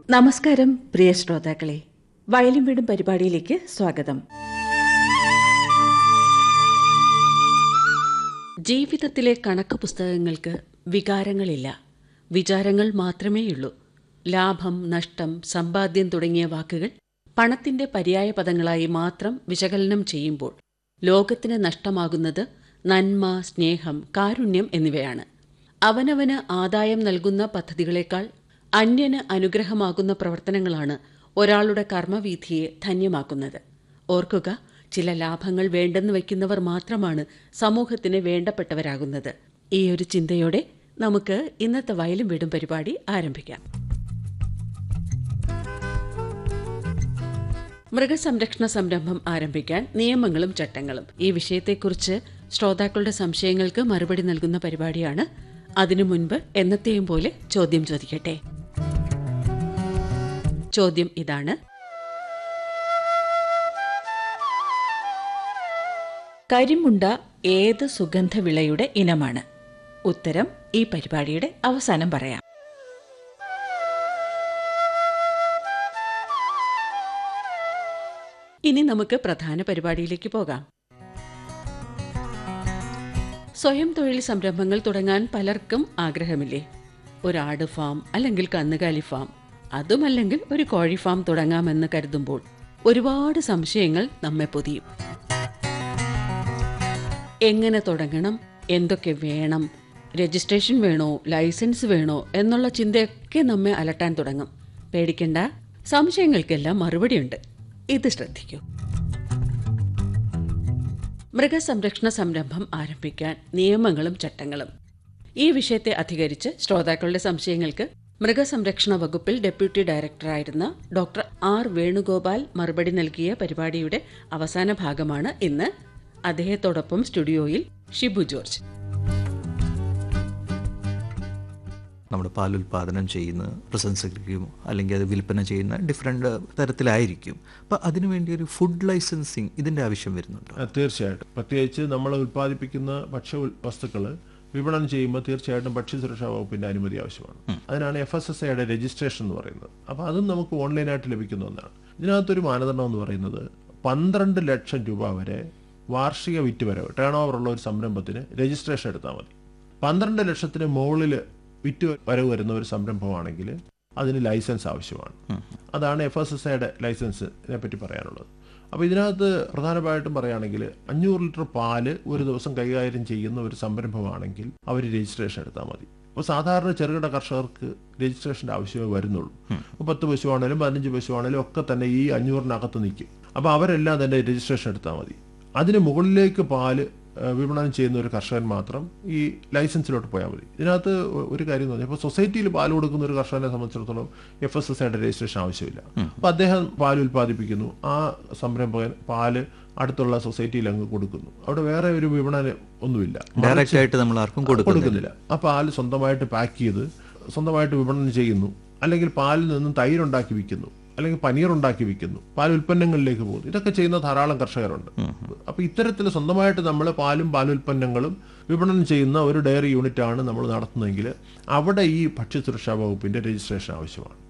നമസ്കാരം പ്രിയ ശ്രോതാക്കളെ വയലും വീടും പരിപാടിയിലേക്ക് സ്വാഗതം ജീവിതത്തിലെ കണക്ക് പുസ്തകങ്ങൾക്ക് വികാരങ്ങളില്ല വിചാരങ്ങൾ മാത്രമേയുള്ളൂ ലാഭം നഷ്ടം സമ്പാദ്യം തുടങ്ങിയ വാക്കുകൾ പണത്തിന്റെ പര്യായ പദങ്ങളായി മാത്രം വിശകലനം ചെയ്യുമ്പോൾ ലോകത്തിന് നഷ്ടമാകുന്നത് നന്മ സ്നേഹം കാരുണ്യം എന്നിവയാണ് അവനവന് ആദായം നൽകുന്ന പദ്ധതികളെക്കാൾ അന്യന് അനുഗ്രഹമാകുന്ന പ്രവർത്തനങ്ങളാണ് ഒരാളുടെ കർമ്മവീഥിയെ ധന്യമാക്കുന്നത് ഓർക്കുക ചില ലാഭങ്ങൾ വേണ്ടെന്ന് വയ്ക്കുന്നവർ മാത്രമാണ് സമൂഹത്തിന് വേണ്ടപ്പെട്ടവരാകുന്നത് ഈ ഒരു ചിന്തയോടെ നമുക്ക് ഇന്നത്തെ വയലും വീടും പരിപാടി ആരംഭിക്കാം മൃഗസംരക്ഷണ സംരംഭം ആരംഭിക്കാൻ നിയമങ്ങളും ചട്ടങ്ങളും ഈ വിഷയത്തെക്കുറിച്ച് ശ്രോതാക്കളുടെ സംശയങ്ങൾക്ക് മറുപടി നൽകുന്ന പരിപാടിയാണ് അതിനു മുൻപ് എന്നത്തെയും പോലെ ചോദ്യം ചോദിക്കട്ടെ ചോദ്യം ഇതാണ് കരിമുണ്ട ഏത് സുഗന്ധവിളയുടെ ഇനമാണ് ഉത്തരം ഈ പരിപാടിയുടെ അവസാനം പറയാം ഇനി നമുക്ക് പ്രധാന പരിപാടിയിലേക്ക് പോകാം സ്വയം തൊഴിൽ സംരംഭങ്ങൾ തുടങ്ങാൻ പലർക്കും ആഗ്രഹമില്ലേ ഒരു ആട് ഫാം അല്ലെങ്കിൽ കന്നുകാലി ഫാം അതുമല്ലെങ്കിൽ ഒരു കോഴി ഫാം തുടങ്ങാമെന്ന് കരുതുമ്പോൾ ഒരുപാട് സംശയങ്ങൾ നമ്മെ പൊതിയും എങ്ങനെ തുടങ്ങണം എന്തൊക്കെ വേണം രജിസ്ട്രേഷൻ വേണോ ലൈസൻസ് വേണോ എന്നുള്ള ചിന്തയൊക്കെ നമ്മെ അലട്ടാൻ തുടങ്ങും പേടിക്കണ്ട സംശയങ്ങൾക്കെല്ലാം മറുപടിയുണ്ട് ഇത് ശ്രദ്ധിക്കൂ മൃഗസംരക്ഷണ സംരംഭം ആരംഭിക്കാൻ നിയമങ്ങളും ചട്ടങ്ങളും ഈ വിഷയത്തെ അധികരിച്ച് ശ്രോതാക്കളുടെ സംശയങ്ങൾക്ക് മൃഗസംരക്ഷണ വകുപ്പിൽ ഡെപ്യൂട്ടി ഡയറക്ടറായിരുന്ന ഡോക്ടർ ആർ വേണുഗോപാൽ മറുപടി നൽകിയ പരിപാടിയുടെ അവസാന ഭാഗമാണ് ഇന്ന് അദ്ദേഹത്തോടൊപ്പം സ്റ്റുഡിയോയിൽ ഷിബു ജോർജ് നമ്മൾ പാലുൽപാദനം ചെയ്യുന്ന പ്രശംസകർക്കും അല്ലെങ്കിൽ അത് വിൽപ്പന ചെയ്യുന്ന ഡിഫറെൻ്റ് തരത്തിലായിരിക്കും അപ്പോൾ അതിനുവേണ്ടി ഒരു ഫുഡ് ലൈസൻസിങ് ഇതിൻ്റെ ആവശ്യം വരുന്നുണ്ടോ ആ, തീർച്ചയായിട്ടും പ്രത്യേകിച്ച് നമ്മൾ ഉൽപ്പാദിപ്പിക്കുന്ന ഭക്ഷ്യ ഉൽ- വസ്തുക്കൾ വിപണനം ചെയ്യുമ്പോൾ തീർച്ചയായിട്ടും ഭക്ഷ്യസുരക്ഷാ വകുപ്പിന്റെ അനുമതി ആവശ്യമാണ് അതിനാണ് എഫ് എസ് എസ് ഐയുടെ രജിസ്ട്രേഷൻ എന്ന് പറയുന്നത് അപ്പോൾ അതും നമുക്ക് ഓൺലൈനായിട്ട് ലഭിക്കുന്ന ഒന്നാണ് ഇതിനകത്തൊരു മാനദണ്ഡം എന്ന് പറയുന്നത് പന്ത്രണ്ട് ലക്ഷം രൂപ വരെ വാർഷിക വിറ്റുവരവ് ടേൺ ഓവർ ഉള്ള ഒരു സംരംഭത്തിന് രജിസ്ട്രേഷൻ എടുത്താൽ മതി പന്ത്രണ്ട് ലക്ഷത്തിന് മുകളിൽ വിറ്റ് വരവ് വരുന്ന ഒരു സംരംഭമാണെങ്കിൽ അതിന് ലൈസൻസ് ആവശ്യമാണ് അതാണ് എഫ് എസ് എസ് ഐയുടെ ലൈസൻസിനെ പറ്റി പറയാനുള്ളത് അപ്പോൾ ഇതിനകത്ത് പ്രധാനമായിട്ടും പറയുകയാണെങ്കിൽ അഞ്ഞൂറ് ലിറ്റർ പാല് ഒരു ദിവസം കൈകാര്യം ചെയ്യുന്ന ഒരു സംരംഭമാണെങ്കിൽ അവർ രജിസ്ട്രേഷൻ എടുത്താൽ മതി അപ്പോൾ സാധാരണ ചെറുകിട കർഷകർക്ക് രജിസ്ട്രേഷൻ്റെ ആവശ്യമേ വരുന്നുള്ളൂ അപ്പോൾ പത്ത് പശുവാണേലും പതിനഞ്ച് പശുവാണേലും ഒക്കെ തന്നെ ഈ അഞ്ഞൂറിനകത്ത് നിൽക്കും അപ്പോൾ അവരെല്ലാം തന്നെ രജിസ്ട്രേഷൻ എടുത്താൽ മതി അതിന് മുകളിലേക്ക് പാല് ഏഹ്, വിപണനം ചെയ്യുന്ന ഒരു കർഷകൻ മാത്രം ഈ ലൈസൻസിലോട്ട് പോയാൽ മതി ഇതിനകത്ത് ഒ- ഒരു കാര്യം എന്ന് പറഞ്ഞാൽ ഇപ്പോൾ സൊസൈറ്റിയിൽ പാൽ കൊടുക്കുന്ന ഒരു കർഷകനെ സംബന്ധിച്ചിടത്തോളം എഫ് എസ് എസ് ഐയുടെ രജിസ്ട്രേഷൻ ആവശ്യമില്ല അപ്പോൾ അദ്ദേഹം പാൽ ഉൽപ്പാദിപ്പിക്കുന്നു ആ സംരംഭകൻ പാല് അടുത്തുള്ള സൊസൈറ്റിയിൽ അങ്ങ് കൊടുക്കുന്നു അവിടെ വേറെ ഒരു വിപണനം ഒന്നുമില്ല ഡയറക്റ്റ് ആയിട്ട് നമ്മൾ ആർക്കും കൊടുക്കുന്നില്ല കൊടുക്കുന്നില്ല ആ പാല് സ്വന്തമായിട്ട് പാക്ക് ചെയ്ത് സ്വന്തമായിട്ട് വിപണനം ചെയ്യുന്നു അല്ലെങ്കിൽ പാലിൽ നിന്നും തൈരുണ്ടാക്കി വിൽക്കുന്നു അല്ലെങ്കിൽ പനീർ ഉണ്ടാക്കി വിൽക്കുന്നു പാൽ ഉൽപ്പന്നങ്ങളിലേക്ക് പോകുന്നു ഇതൊക്കെ ചെയ്യുന്ന ധാരാളം കർഷകരുണ്ട് അപ്പൊ ഇത്തരത്തിൽ സ്വന്തമായിട്ട് നമ്മൾ പാലും പാലുൽപ്പന്നങ്ങളും വിപണനം ചെയ്യുന്ന ഒരു ഡയറി യൂണിറ്റ് ആണ് നമ്മൾ നടത്തുന്നതെങ്കിൽ അവിടെ ഈ ഭക്ഷ്യസുരക്ഷാ വകുപ്പിന്റെ രജിസ്ട്രേഷൻ ആവശ്യമാണ്